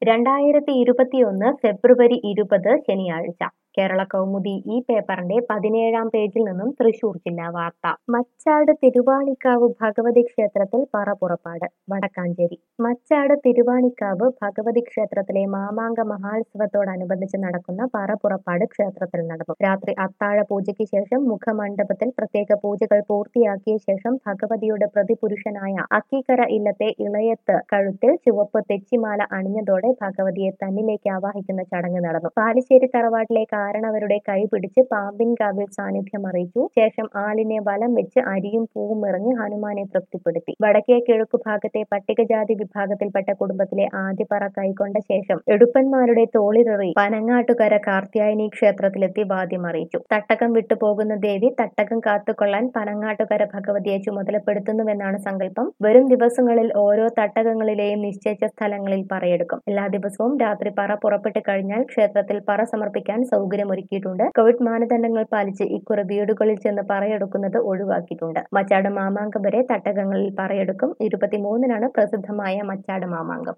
രണ്ടായിരത്തി ഇരുപത്തിയൊന്ന് ഫെബ്രുവരി ഇരുപത് ശനിയാഴ്ച കേരള കൗമുദി ഈ പേപ്പറിന്റെ പതിനേഴാം പേജിൽ നിന്നും തൃശൂർ ജില്ലാ വാർത്ത മച്ചാട് തിരുവാണിക്കാവ് ഭഗവതി ക്ഷേത്രത്തിൽ പറ പുറപ്പാട് വടക്കാഞ്ചേരി മച്ചാട് തിരുവാണിക്കാവ് ഭഗവതി ക്ഷേത്രത്തിലെ മാമാങ്ക മഹോത്സവത്തോടനുബന്ധിച്ച് നടക്കുന്ന പറ പുറപ്പാട് ക്ഷേത്രത്തിൽ നടന്നു രാത്രി അത്താഴ പൂജയ്ക്ക് ശേഷം മുഖമണ്ഡപത്തിൽ പ്രത്യേക പൂജകൾ പൂർത്തിയാക്കിയ ശേഷം ഭഗവതിയുടെ പ്രതിപുരുഷനായ അക്കീക്കര ഇല്ലത്തെ ഇളയത്ത് കഴുത്തിൽ ചുവപ്പ് തെച്ചിമാല അണിഞ്ഞതോടെ ഭഗവതിയെ തന്നിലേക്ക് ആവാഹിക്കുന്ന ചടങ്ങ് നടന്നു പാലിശ്ശേരി തറവാട്ടിലെ കാരണവരുടെ കൈ പിടിച്ച് പാമ്പിൻകാവിൽ സാന്നിധ്യം അറിയിച്ചു ശേഷം ആളിനെ വലം വെച്ച് അരിയും പൂവും എറിഞ്ഞ് ഹനുമാനെ തൃപ്തിപ്പെടുത്തി വടക്കേ കിഴക്കു ഭാഗത്തെ പട്ടികജാതി വിഭാഗത്തിൽപ്പെട്ട കുടുംബത്തിലെ ആദ്യ പറ കൈക്കൊണ്ട ശേഷം എടുപ്പന്മാരുടെ തോളിലെറി പനങ്ങാട്ടുകര കാർത്യായനി ക്ഷേത്രത്തിലെത്തി വാദ്യം അറിയിച്ചു തട്ടകം വിട്ടുപോകുന്ന ദേവി തട്ടകം കാത്തുകൊള്ളാൻ പനങ്ങാട്ടുകര ഭഗവതിയെ ചുമതലപ്പെടുത്തുന്നുവെന്നാണ് സങ്കല്പം വരും ദിവസങ്ങളിൽ ഓരോ തട്ടകങ്ങളിലെയും നിശ്ചയിച്ച സ്ഥലങ്ങളിൽ പറയെടുക്കും എല്ലാ ദിവസവും രാത്രി പറ പുറപ്പെട്ടു കഴിഞ്ഞാൽ ക്ഷേത്രത്തിൽ പറ സമർപ്പിക്കാൻ സൗകര്യമൊരുക്കിയിട്ടുണ്ട് കോവിഡ് മാനദണ്ഡങ്ങൾ പാലിച്ച് ഇക്കുറി വീടുകളിൽ ചെന്ന് പറയെടുക്കുന്നത് ഒഴിവാക്കിയിട്ടുണ്ട് മച്ചാട് മാമാങ്കം വരെ തട്ടകങ്ങളിൽ പറയെടുക്കും ഇരുപത്തിമൂന്നിനാണ് പ്രസിദ്ധമായ മച്ചാട് മാമാങ്കം